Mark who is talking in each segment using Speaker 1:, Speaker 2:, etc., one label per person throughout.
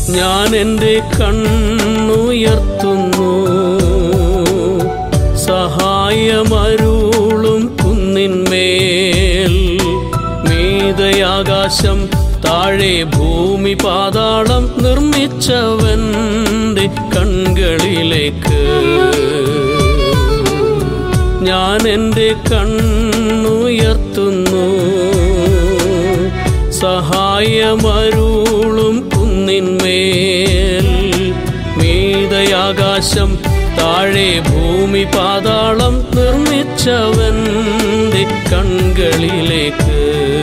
Speaker 1: ഞാൻ എൻ്റെ കണ്ണുയർത്തുന്നു സഹായമരുളും കുന്നിന്മേൽ മീതയാകാശം താഴെ ഭൂമി പാതാളം നിർമ്മിച്ചവന്റെ കൺകളിലേക്ക് ഞാൻ എൻ്റെ കണ്ണുയർത്തുന്നു സഹായമരുളും കുന്നിന്മേൽ മീതയാകാശം താഴെ ഭൂമി പാതാളം നിർമ്മിച്ചവന്റെ കൺകളിലേക്ക്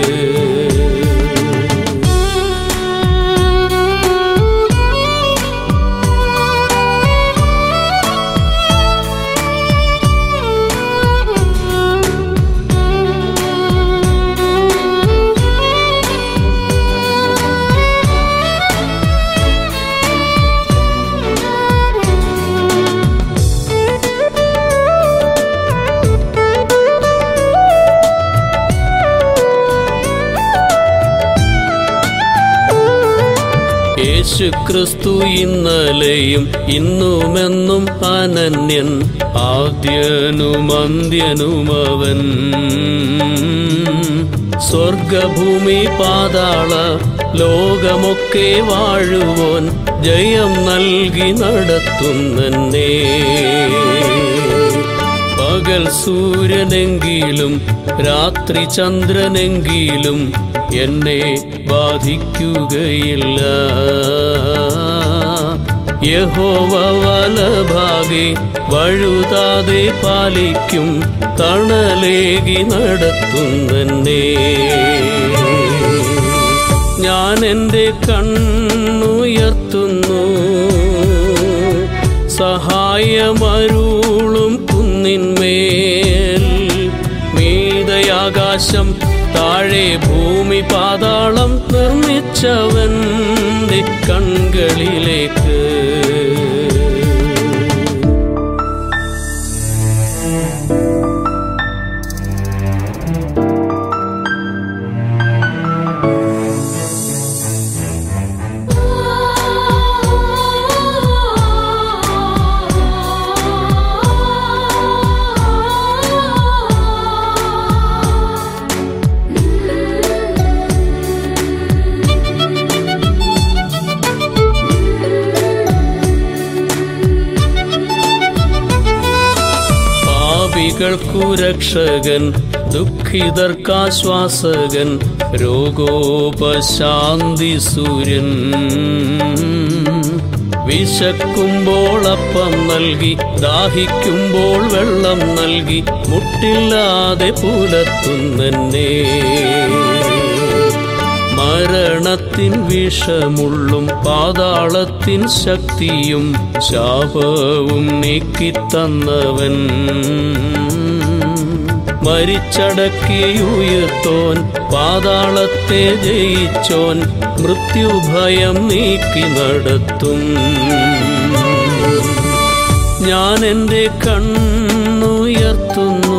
Speaker 1: യേശു ക്രിസ്തു ഇന്നലെയും ഇന്നുമെന്നും അനന്യൻ ആദ്യനും അന്ത്യനുമവൻ സ്വർഗഭൂമി പാതാള ലോകമൊക്കെ വാഴുവോൻ ജയം നൽകി നടത്തുന്നേ പകൽ സൂര്യനെങ്കിലും രാത്രി ചന്ദ്രനെങ്കിലും എന്നെ ബാധിക്കുകയില്ല യഹോവ വലഭാഗെ വഴുതാതെ പാലിക്കും തണലേകി നടത്തുന്നേ ഞാൻ എൻ്റെ കണ്ണുയർത്തുന്നു സഹായമരുളും കുന്നിന്മേൽ മീതയാകാശം താഴെ ഭൂമി പാതാളം നിർമ്മിച്ചവന്റെ കൺകളിലേക്ക് പാപികൾക്കു രക്ഷകൻ ദുഃഖിതർക്കാശ്വാസകൻ രോഗോപശാന്തി സൂര്യൻ വിശക്കുമ്പോൾ അപ്പം നൽകി ദാഹിക്കുമ്പോൾ വെള്ളം നൽകി മുട്ടില്ലാതെ പുലർത്തുന്നേ മരണത്തിൻ വിഷമുള്ളും പാതാളത്തിൻ ശക്തിയും ശാപവും നീക്കിത്തന്നവൻ മരിച്ചടക്കിയുയർത്തോൻ പാതാളത്തെ ജയിച്ചോൻ മൃത്യുഭയം നീക്കി നടത്തും ഞാൻ എൻ്റെ കണ്ണുയർത്തുന്നു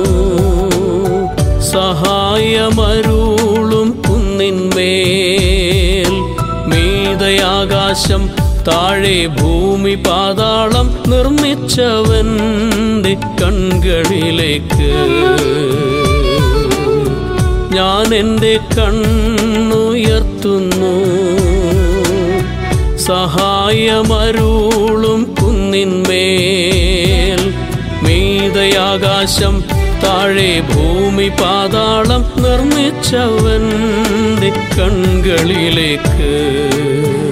Speaker 1: സഹായമരുളും കുന്നിന്മേൽ മീതയാകാശം താഴെ ഭൂമി പാതാളം നിർമ്മിച്ചവന്റെ കൺകളിലേക്ക് ഞാൻ എൻ്റെ കണ്ണുയർത്തുന്നു സഹായമരുളും കുന്നിന്മേൽ മീതയാകാശം താഴെ ഭൂമി പാതാളം നിർമ്മിച്ചവന്റെ കൺകളിലേക്ക്